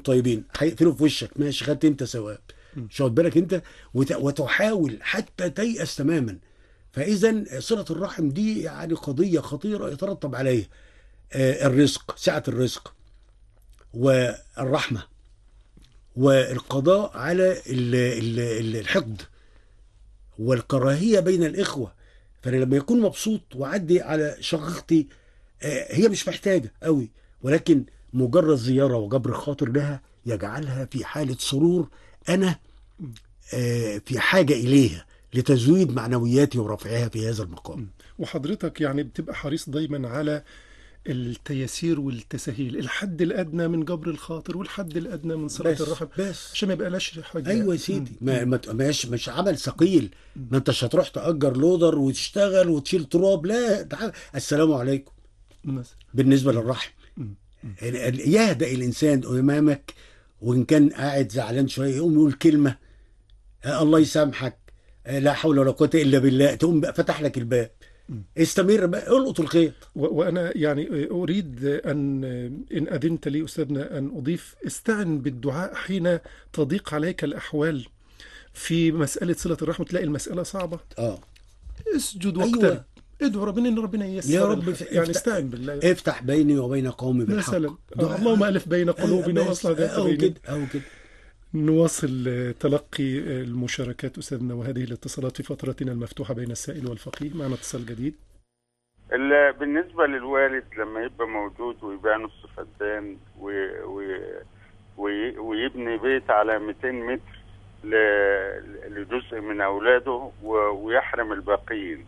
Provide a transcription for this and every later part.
طيبين هيقفلوا في وشك ماشي خدت انت ثواب مش واخد بالك انت وت- وتحاول حتى تيأس تماما فاذا صله الرحم دي يعني قضيه خطيره يترتب عليها آه، الرزق سعه الرزق والرحمه والقضاء على ال- ال- ال- الحقد والكراهيه بين الاخوه فانا لما يكون مبسوط وعدي على شقيقتي آه، هي مش محتاجه قوي ولكن مجرد زياره وجبر خاطر لها يجعلها في حاله سرور انا آه، في حاجه اليها لتزويد معنوياتي ورفعها في هذا المقام وحضرتك يعني بتبقى حريص دايما على التيسير والتسهيل الحد الادنى من جبر الخاطر والحد الادنى من صله بس الرحم بس عشان ما يبقاش حاجه ايوه يا سيدي ما ما مش مش عمل ثقيل ما انتش هتروح تاجر لودر وتشتغل وتشيل تراب لا تعال السلام عليكم مثلا بالنسبه للرحم يعني ال- يهدأ الانسان امامك وان كان قاعد زعلان شويه يقوم يقول كلمه آه، الله يسامحك آه، لا حول ولا قوه الا بالله تقوم بقى فتح لك الباب استمر بقى القط الخيط و- وانا يعني اريد ان ان اذنت لي استاذنا ان اضيف استعن بالدعاء حين تضيق عليك الاحوال في مساله صله الرحم تلاقي المساله صعبه اه اسجد أيوة. واقترب ادعو ربنا ان ربنا ييسر يا رب الخير. ف- يعني افتح- استعن بالله افتح بيني وبين قومي بالحق مثلا دعاء. آه، اللهم الف بين قلوبنا آه، بس. واصلح ذات او بيننا كده او كده نواصل آه، تلقي آه، المشاركات أستاذنا وهذه الاتصالات في فترتنا المفتوحة بين السائل والفقيه معنا اتصال جديد ال- بالنسبة للوالد لما يبقى موجود ويبيع نص فدان و... و... وي... ويبني بيت على 200 متر ل... لجزء من أولاده و... ويحرم الباقيين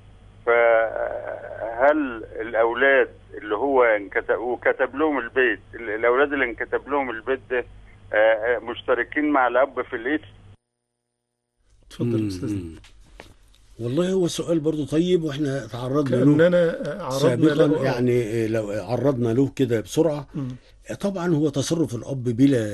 فهل الأولاد اللي هو انكتب وكتب لهم البيت ال- الأولاد اللي انكتب لهم البيت ده آه، آه، مشتركين مع الأب في الإثم تفضل مم. أستاذنا والله هو سؤال برضو طيب واحنا تعرضنا له كأننا آه، عرضنا سابقا له يعني لو عرضنا له كده بسرعه مم. طبعا هو تصرف الاب بلا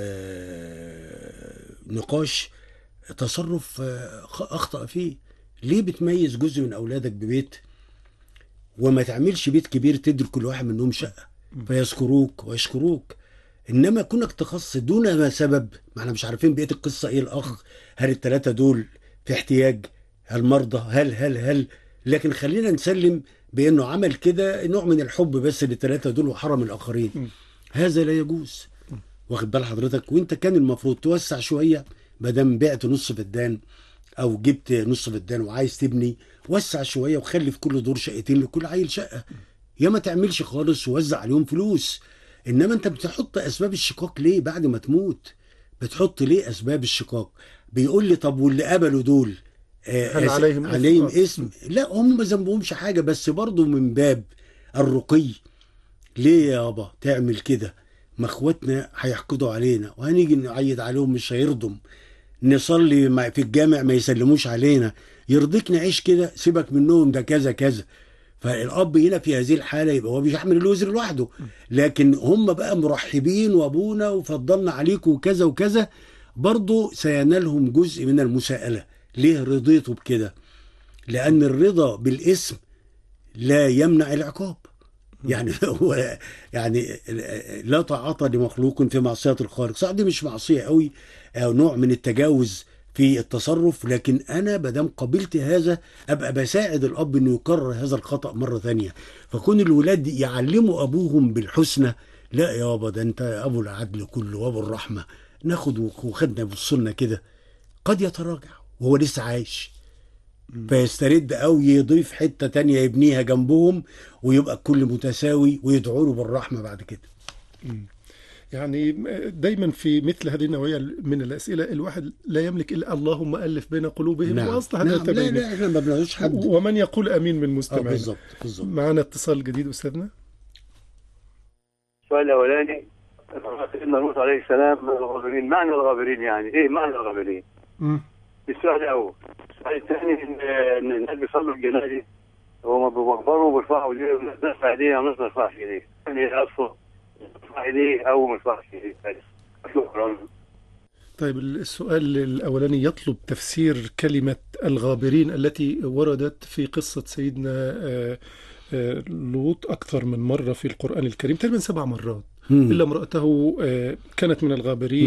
نقاش تصرف خ- اخطا فيه ليه بتميز جزء من اولادك ببيت وما تعملش بيت كبير تدي كل واحد منهم شقه فيذكروك ويشكروك انما كونك تخص دون ما سبب ما احنا مش عارفين بقيه القصه ايه الاخ هل الثلاثه دول في احتياج هل مرضى هل هل هل لكن خلينا نسلم بانه عمل كده نوع من الحب بس للثلاثه دول وحرم الاخرين م. هذا لا يجوز واخد بال حضرتك وانت كان المفروض توسع شويه ما دام بعت نص فدان او جبت نص فدان وعايز تبني وسع شويه وخلي في كل دور شقتين لكل عيل شقه يا ما تعملش خالص ووزع عليهم فلوس انما انت بتحط اسباب الشقاق ليه بعد ما تموت بتحط ليه اسباب الشقاق بيقول لي طب واللي قبلوا دول آه، هل أس- عليهم إثم؟ عليهم آه. اسم لا هم ما ذنبهمش حاجه بس برضه من باب الرقي ليه يابا تعمل كده ما اخواتنا هيحقدوا علينا وهنيجي نعيد عليهم مش هيرضم نصلي مع- في الجامع ما يسلموش علينا يرضيك نعيش كده سيبك منهم ده كذا كذا فالاب هنا في هذه الحاله يبقى هو بيحمل الوزر لوحده لكن هم بقى مرحبين وابونا وفضلنا عليكم وكذا وكذا برضه سينالهم جزء من المساءله ليه رضيتوا بكده لان الرضا بالاسم لا يمنع العقاب يعني هو يعني لا طاعة لمخلوق في معصية الخالق صح دي مش معصية قوي أو نوع من التجاوز في التصرف لكن أنا بدام قبلت هذا أبقى بساعد الأب إنه يكرر هذا الخطأ مرة ثانية فكون الولاد يعلموا أبوهم بالحسنى لا يابا ده أنت أبو العدل كله وأبو الرحمة ناخد وخدنا بصلنا كده قد يتراجع وهو لسه عايش فيسترد او يضيف حته تانية يبنيها جنبهم ويبقى الكل متساوي ويدعوا له بالرحمه بعد كده يعني دايما في مثل هذه النوعية من الأسئلة الواحد لا يملك إلا اللهم ألف بين قلوبهم وأصلح نعم. ذات لا بينهم لا احنا ما بنعوش حد ومن يقول أمين من اه مستمعين بالظبط بالظبط معنا اتصال جديد أستاذنا السؤال الاولاني سيدنا لوط عليه السلام من الغابرين معنى الغابرين يعني ايه معنى الغابرين؟ مم. السؤال الاول السؤال الثاني ان إن الناس بيصلوا الجنازه وما بيكبروا بيرفعوا ايديهم نرفع ايدينا او ما نرفعش ايدينا يعني اصلا نرفع ايديه او ما نرفعش ايديه شكرا طيب السؤال الأولاني يطلب تفسير كلمة الغابرين التي وردت في قصة سيدنا آه، آه، لوط أكثر من مرة في القرآن الكريم تقريبا سبع مرات مم. إلا امرأته آه، كانت من الغابرين